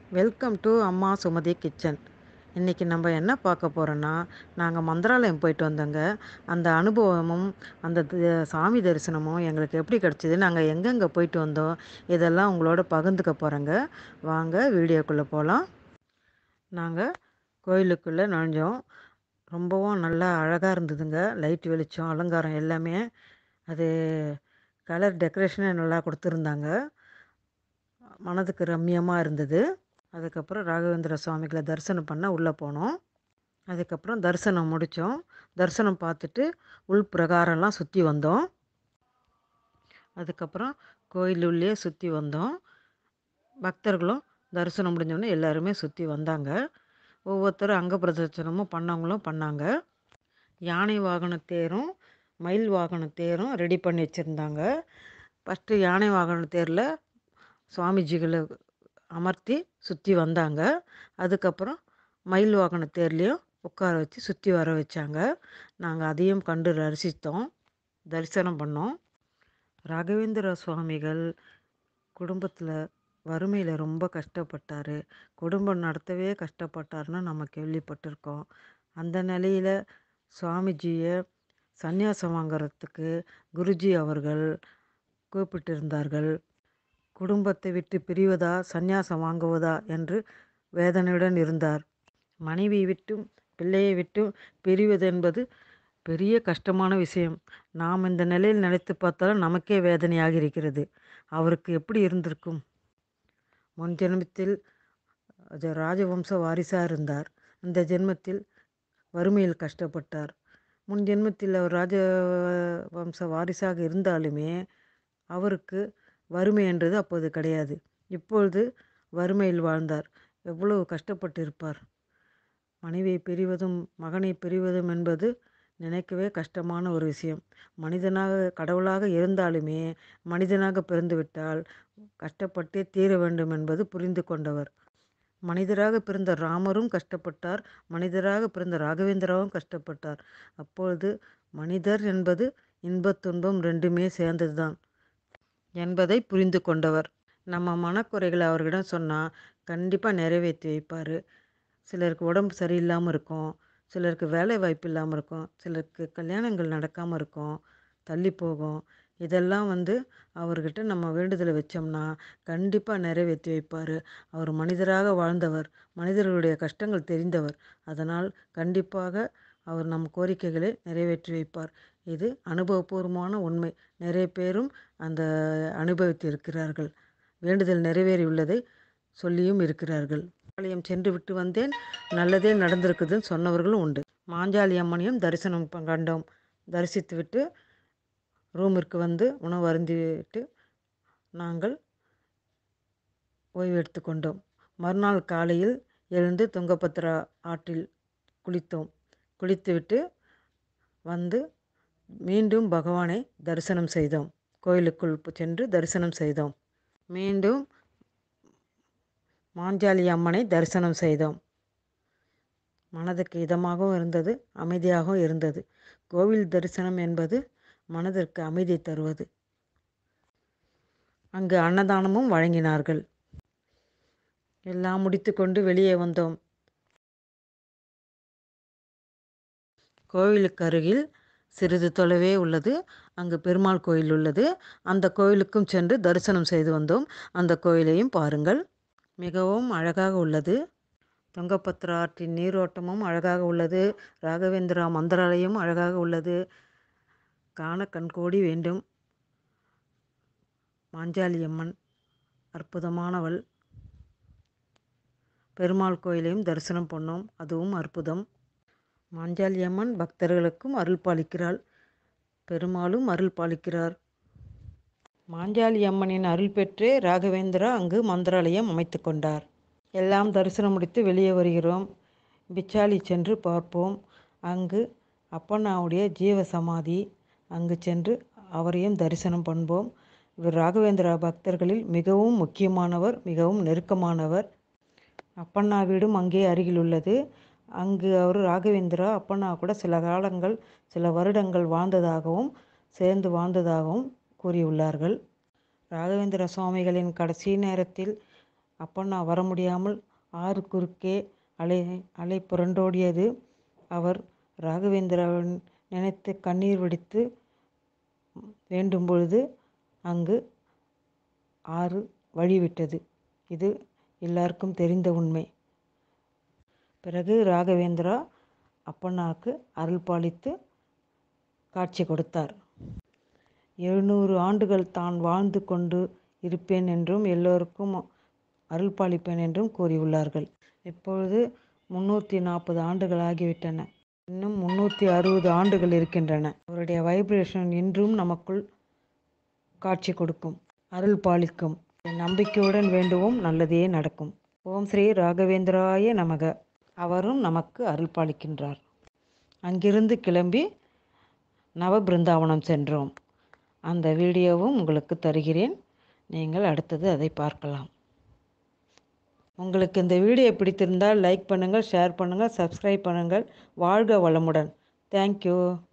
welcome to அம்மா Sumathi kitchen இன்றைக்கி நம்ம என்ன பார்க்க போகிறோன்னா நாங்கள் மந்திராலயம் போயிட்டு வந்தோங்க அந்த அனுபவமும் அந்த த- சாமி தரிசனமும் எங்களுக்கு எப்படி கிடச்சிது நாங்கள் எங்கெங்கே போயிட்டு வந்தோம் இதெல்லாம் உங்களோட பகிர்ந்துக்க போகிறோங்க வாங்க வீடியோக்குள்ளே போகலாம் நாங்கள் கோயிலுக்குள்ளே நுழைஞ்சோம் ரொம்பவும் நல்லா அழகாக இருந்ததுங்க லைட் வெளிச்சம் அலங்காரம் எல்லாமே அது கலர் டெக்கரேஷனே நல்லா கொடுத்துருந்தாங்க மனதுக்கு ரம்மியமாக இருந்தது அதுக்கப்புறம் ராகவேந்திர சுவாமிகளை தரிசனம் பண்ண உள்ளே போனோம் அதுக்கப்புறம் தரிசனம் முடித்தோம் தரிசனம் பார்த்துட்டு உள் பிரகாரம்லாம் சுற்றி வந்தோம் அதுக்கப்புறம் கோயில் உள்ளே சுற்றி வந்தோம் பக்தர்களும் தரிசனம் முடிஞ்சோடனே எல்லாருமே சுற்றி வந்தாங்க ஒவ்வொருத்தரும் அங்க பிரதட்சணமும் பண்ணவங்களும் பண்ணாங்க யானை வாகன தேரும் மயில் வாகன தேரும் ரெடி பண்ணி வச்சுருந்தாங்க ஃபஸ்ட்டு யானை வாகன தேரில் சுவாமிஜிகளை அமர்த்தி சுற்றி வந்தாங்க அதுக்கப்புறம் மயில் வாகன தேர்லேயும் உட்கார வச்சு சுற்றி வர வச்சாங்க நாங்கள் அதையும் கண்டு ரசித்தோம் தரிசனம் பண்ணோம் ராகவேந்திர சுவாமிகள் குடும்பத்தில் வறுமையில் ரொம்ப கஷ்டப்பட்டார் குடும்பம் நடத்தவே கஷ்டப்பட்டாருன்னு நம்ம கேள்விப்பட்டிருக்கோம் அந்த நிலையில் சுவாமிஜியை சந்நியாசம் வாங்குறதுக்கு குருஜி அவர்கள் கூப்பிட்டிருந்தார்கள் குடும்பத்தை விட்டு பிரிவதா சந்நியாசம் வாங்குவதா என்று வேதனையுடன் இருந்தார் மனைவி விட்டும் பிள்ளையை விட்டும் பிரிவது என்பது பெரிய கஷ்டமான விஷயம் நாம் இந்த நிலையில் நினைத்து பார்த்தாலும் நமக்கே வேதனையாக இருக்கிறது அவருக்கு எப்படி இருந்திருக்கும் முன் ஜென்மத்தில் அது ராஜவம்ச வாரிசாக இருந்தார் இந்த ஜென்மத்தில் வறுமையில் கஷ்டப்பட்டார் முன் ஜென்மத்தில் அவர் ராஜ வம்ச வாரிசாக இருந்தாலுமே அவருக்கு வறுமை என்றது அப்போது கிடையாது இப்பொழுது வறுமையில் வாழ்ந்தார் எவ்வளவு கஷ்டப்பட்டு இருப்பார் மனைவியை பிரிவதும் மகனை பிரிவதும் என்பது நினைக்கவே கஷ்டமான ஒரு விஷயம் மனிதனாக கடவுளாக இருந்தாலுமே மனிதனாக பிறந்துவிட்டால் கஷ்டப்பட்டே தீர வேண்டும் என்பது புரிந்து கொண்டவர் மனிதராக பிறந்த ராமரும் கஷ்டப்பட்டார் மனிதராக பிறந்த ராகவேந்திராவும் கஷ்டப்பட்டார் அப்பொழுது மனிதர் என்பது இன்பத் துன்பம் ரெண்டுமே சேர்ந்ததுதான் என்பதை புரிந்து கொண்டவர் நம்ம மனக்குறைகளை அவர்களிடம் சொன்னால் கண்டிப்பாக நிறைவேற்றி வைப்பார் சிலருக்கு உடம்பு சரியில்லாமல் இருக்கும் சிலருக்கு வேலை வாய்ப்பு இல்லாமல் இருக்கும் சிலருக்கு கல்யாணங்கள் நடக்காமல் இருக்கும் தள்ளி போகும் இதெல்லாம் வந்து அவர்கிட்ட நம்ம வேண்டுதலை வச்சோம்னா கண்டிப்பாக நிறைவேற்றி வைப்பார் அவர் மனிதராக வாழ்ந்தவர் மனிதர்களுடைய கஷ்டங்கள் தெரிந்தவர் அதனால் கண்டிப்பாக அவர் நம் கோரிக்கைகளை நிறைவேற்றி வைப்பார் இது அனுபவபூர்வமான உண்மை நிறைய பேரும் அந்த அனுபவித்து இருக்கிறார்கள் வேண்டுதல் நிறைவேறியுள்ளதை சொல்லியும் இருக்கிறார்கள் ஆலயம் சென்று விட்டு வந்தேன் நல்லதே நடந்திருக்குதுன்னு சொன்னவர்களும் உண்டு மாஞ்சாலி அம்மனையும் தரிசனம் ப- கண்டோம் தரிசித்து விட்டு ரூமிற்கு வந்து உணவு அருந்திவிட்டு நாங்கள் ஓய்வு எடுத்துக்கொண்டோம் மறுநாள் காலையில் எழுந்து துங்கபத்ரா ஆற்றில் குளித்தோம் குளித்துவிட்டு வந்து மீண்டும் பகவானை தரிசனம் செய்தோம் கோயிலுக்குள் பு- சென்று தரிசனம் செய்தோம் மீண்டும் மாஞ்சாலி அம்மனை தரிசனம் செய்தோம் மனதுக்கு இதமாகவும் இருந்தது அமைதியாகவும் இருந்தது கோவில் தரிசனம் என்பது மனதிற்கு அமைதி தருவது அங்கு அன்னதானமும் வழங்கினார்கள் எல்லாம் முடித்துக்கொண்டு வெளியே வந்தோம் கோவிலுக்கு அருகில் சிறிது தொலைவே உள்ளது அங்கு பெருமாள் கோயில் உள்ளது அந்த கோயிலுக்கும் சென்று தரிசனம் செய்து வந்தோம் அந்த கோயிலையும் பாருங்கள் மிகவும் அழகாக உள்ளது துங்கபத்ரா ஆற்றின் நீரோட்டமும் அழகாக உள்ளது ராகவேந்திரா மந்திராலயம் அழகாக உள்ளது காண கண்கோடி வேண்டும் மாஞ்சாலி அம்மன் அற்புதமானவள் பெருமாள் கோயிலையும் தரிசனம் பண்ணோம் அதுவும் அற்புதம் மாஞ்சாலி அம்மன் பக்தர்களுக்கும் அருள் பாலிக்கிறாள் பெருமாளும் அருள் பாலிக்கிறார் மாஞ்சாலி அம்மனின் அருள் பெற்றே ராகவேந்திரா அங்கு மந்திராலயம் அமைத்து கொண்டார் எல்லாம் தரிசனம் முடித்து வெளியே வருகிறோம் பிச்சாலி சென்று பார்ப்போம் அங்கு அப்பண்ணாவுடைய ஜீவ சமாதி அங்கு சென்று அவரையும் தரிசனம் பண்ணுவோம் இவர் ராகவேந்திரா பக்தர்களில் மிகவும் முக்கியமானவர் மிகவும் நெருக்கமானவர் அப்பண்ணா வீடும் அங்கே அருகில் உள்ளது அங்கு அவர் ராகவேந்திரா அப்பண்ணா கூட சில காலங்கள் சில வருடங்கள் வாழ்ந்ததாகவும் சேர்ந்து வாழ்ந்ததாகவும் கூறியுள்ளார்கள் ராகவேந்திர சுவாமிகளின் கடைசி நேரத்தில் அப்பண்ணா வர முடியாமல் ஆறு குறுக்கே அலை அலை புரண்டோடியது அவர் ராகவேந்திராவின் நினைத்து கண்ணீர் வடித்து வேண்டும் பொழுது அங்கு ஆறு வழிவிட்டது இது எல்லாருக்கும் தெரிந்த உண்மை பிறகு ராகவேந்திரா அப்பண்ணாவுக்கு அருள் பாலித்து காட்சி கொடுத்தார் எழுநூறு ஆண்டுகள் தான் வாழ்ந்து கொண்டு இருப்பேன் என்றும் எல்லோருக்கும் அருள் பாலிப்பேன் என்றும் கூறியுள்ளார்கள் இப்பொழுது முன்னூற்றி நாற்பது ஆண்டுகள் ஆகிவிட்டன இன்னும் முன்னூற்றி அறுபது ஆண்டுகள் இருக்கின்றன அவருடைய வைப்ரேஷன் இன்றும் நமக்குள் காட்சி கொடுக்கும் அருள் பாலிக்கும் நம்பிக்கையுடன் வேண்டுவோம் நல்லதே நடக்கும் ஓம் ஸ்ரீ ராகவேந்திராய நமக அவரும் நமக்கு அருள் பாலிக்கின்றார் அங்கிருந்து கிளம்பி நவ பிருந்தாவனம் சென்றோம் அந்த வீடியோவும் உங்களுக்கு தருகிறேன் நீங்கள் அடுத்தது அதை பார்க்கலாம் உங்களுக்கு இந்த வீடியோ பிடித்திருந்தால் லைக் பண்ணுங்கள் ஷேர் பண்ணுங்கள் சப்ஸ்கிரைப் பண்ணுங்கள் வாழ்க வளமுடன் தேங்க்யூ